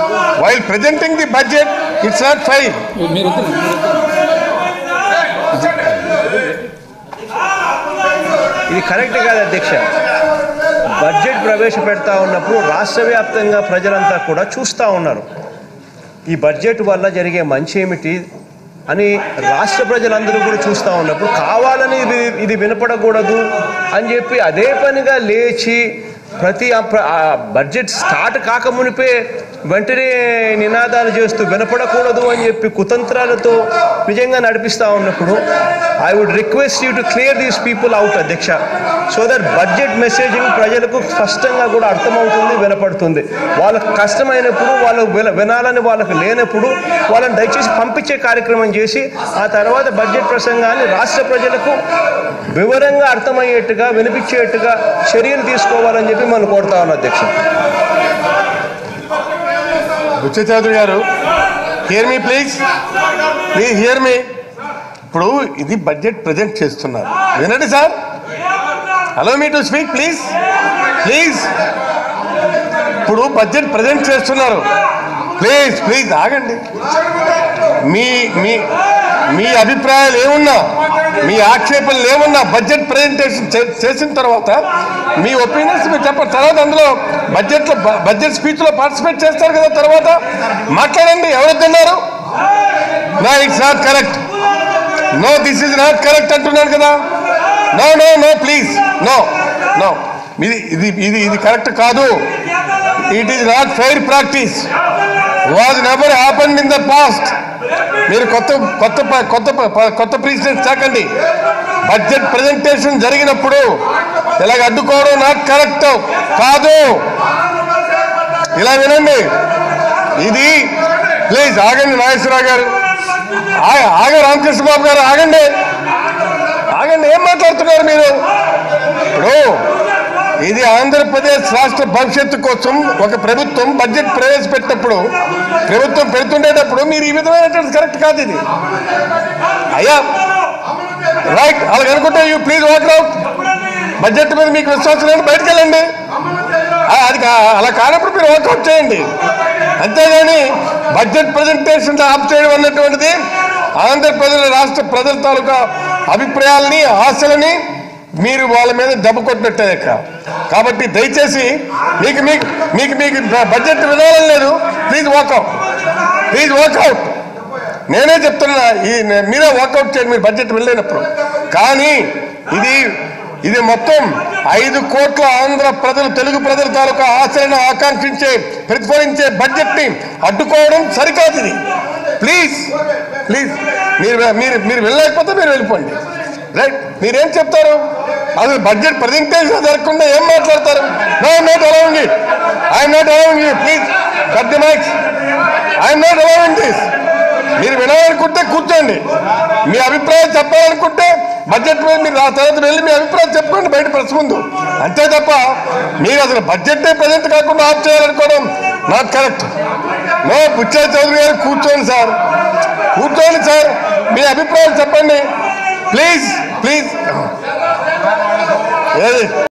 while presenting the budget it's not fine మీరు వద్దు ఇది కరెక్ట్ కాదు అధ్యక్ష బడ్జెట్ ప్రవేశపెడతా ఉన్నప్పుడు రాష్ట్ర వ్యాప్తంగా ప్రజలంతా కూడా చూస్తూ ఉన్నారు ఈ బడ్జెట్ వల్ల జరిగే మంచి ఏమిటి అని రాష్ట్ర ప్రజలందరూ కూడా చూస్తూ ఉన్నప్పుడు కావాలని ఇది ఇది వినపడకూడదు అని చెప్పి అదే పనిగా లేచి ప్రతి ఆ ప్ర- ఆ బడ్జెట్ స్టార్ట్ కాకమునిపే వెంటనే నినాదాలు చేస్తూ వినపడకూడదు అని చెప్పి కుతంత్రాలతో నిజంగా నడిపిస్తూ ఉన్నప్పుడు I would request you to clear these people out అధ్యక్ష సో దట్ బడ్జెట్ మెసేజింగ్ ప్రజలకు స్పష్టంగా కూడా అర్థమవుతుంది వినపడుతుంది వాళ్ళకు కష్టమైనప్పుడు వాళ్ళు విన వినాలని వాళ్ళకు లేనప్పుడు వాళ్ళని దయచేసి పంపించే కార్యక్రమం చేసి ఆ తర్వాత బడ్జెట్ ప్రసంగాన్ని రాష్ట్ర ప్రజలకు వివరంగా అర్థమయ్యేట్టుగా వినిపించేట్టుగా చర్యలు తీసుకోవాలని చెప్పి మనం కోరుతా ఉన్నాం అధ్యక్ష బుచ్చ చౌదరి గారు hear me please please hear me ఇప్పుడు ఇది బడ్జెట్ ప్రజెంట్ చేస్తున్నారు వినండి sir hello me to speak please please ఇప్పుడు బడ్జెట్ ప్రజెంట్ చేస్తున్నారు ప్లీజ్ ప్లీజ్ ఆగండి మీ మీ మీ అభిప్రాయాలు ఏమున్నా మీ ఆక్షేపణలు ఏమున్నా బడ్జెట్ ప్రజెంటేషన్ చే- చేసిన తర్వాత మీ ఒపీనియన్స్ మీరు చెప్పండి తర్వాత అందులో బడ్జెట్లో బ- బడ్జెట్ స్పీచ్లో పార్టిసిపేట్ చేస్తారు కదా తర్వాత మాట్లాడండి ఎవరు తిన్నారు no it's not correct no this is not correct అంటున్నాను కదా no no no please no no ఇది ఇది ఇది ఇది కరెక్ట్ కాదు it is not fair practice was never happen in the past మీరు కొత్త కొత్త ప- కొత్త ప- ప- కొత్త ప్రెసిడెంట్ చాకండి బడ్జెట్ ప్రజెంటేషన్ జరిగినప్పుడు ఇలాగ అడ్డుకోవడం నాట్ కరెక్ట్ కాదు ఇలా వినండి ఇది ప్లీజ్ ఆగండి నాగేశ్వరరావు గారు ఆ- ఆగ రామకృష్ణ బాబు గారు ఆగండి ఆగండి ఏం మాట్లాడుతున్నారు మీరు ఇప్పుడు ఇది ఆంధ్రప్రదేశ్ రాష్ట్ర భవిష్యత్తు కోసం ఒక ప్రభుత్వం బడ్జెట్ ప్రవేశపెట్టినప్పుడు ప్రభుత్వం పెడుతుండేటప్పుడు మీరు ఈ విధమైనటువంటి కరెక్ట్ కాదు ఇది అయ్యా రైట్ అలాగ అనుకుంటే you please walk out budget మీద మీకు విశ్వాసం లేని బయటకు వెళ్ళండి ఆ, అది కా- అలా కానప్పుడు మీరు వర్కౌట్ చేయండి అంతేగాని బడ్జెట్ ప్రజెంటేషన్ ఆఫ్ చేయడం అన్నటువంటిది ఆంధ్రప్రదేశ్ రాష్ట్ర ప్రజల తాలూకా అభిప్రాయాలని ఆశలని మీరు వాళ్ళ మీద దెబ్బ కొట్టినట్టే లెక్క కాబట్టి దయచేసి మీకు మీకు మీకు మీకు బడ్జెట్ వినాలని లేదు ప్లీజ్ వాకౌట్ ప్లీజ్ వాకౌట్ నేనే చెప్తున్నా ఈ నే- మీరే వాకౌట్ చేయండి మీరు బడ్జెట్ వెళ్ళినప్పుడు కానీ ఇది ఇది మొత్తం ఐదు కోట్ల ఆంధ్ర ప్రజలు తెలుగు ప్రజల తాలూకా ఆశలను ఆకాంక్షించే ప్రతిఫలించే బడ్జెట్ ని అడ్డుకోవడం సరికాదు ఇది ప్లీజ్ ప్లీజ్ మీరు మీరు మీరు వెళ్ళలేకపోతే మీరు వెళ్ళిపోండి రైట్ మీరేం చెప్తారు అసలు బడ్జెట్ ప్రజెంటేషన్ జరగకుండా ఏం మాట్లాడతారు no not allowing it I'm not allowing you please cut the mics I'm not allowing this మీరు వినాలనుకుంటే కూర్చోండి మీ అభిప్రాయం చెప్పాలనుకుంటే బడ్జెట్ మీద మీరు ఆ తర్వాత వెళ్ళి మీ అభిప్రాయం చెప్పుకోండి బయట ప్రెస్ ముందు అంతే తప్ప మీరు అసలు బడ్జెట్ ప్రజెంట్ కాకుండా ఆఫ్ చేయాలనుకోవడం not correct no Bucha Chaudhary గారు కూర్చోండి సార్ కూర్చోండి సార్ మీ అభిప్రాయం చెప్పండి ప్లీజ్ ప్లీజ్ ఏది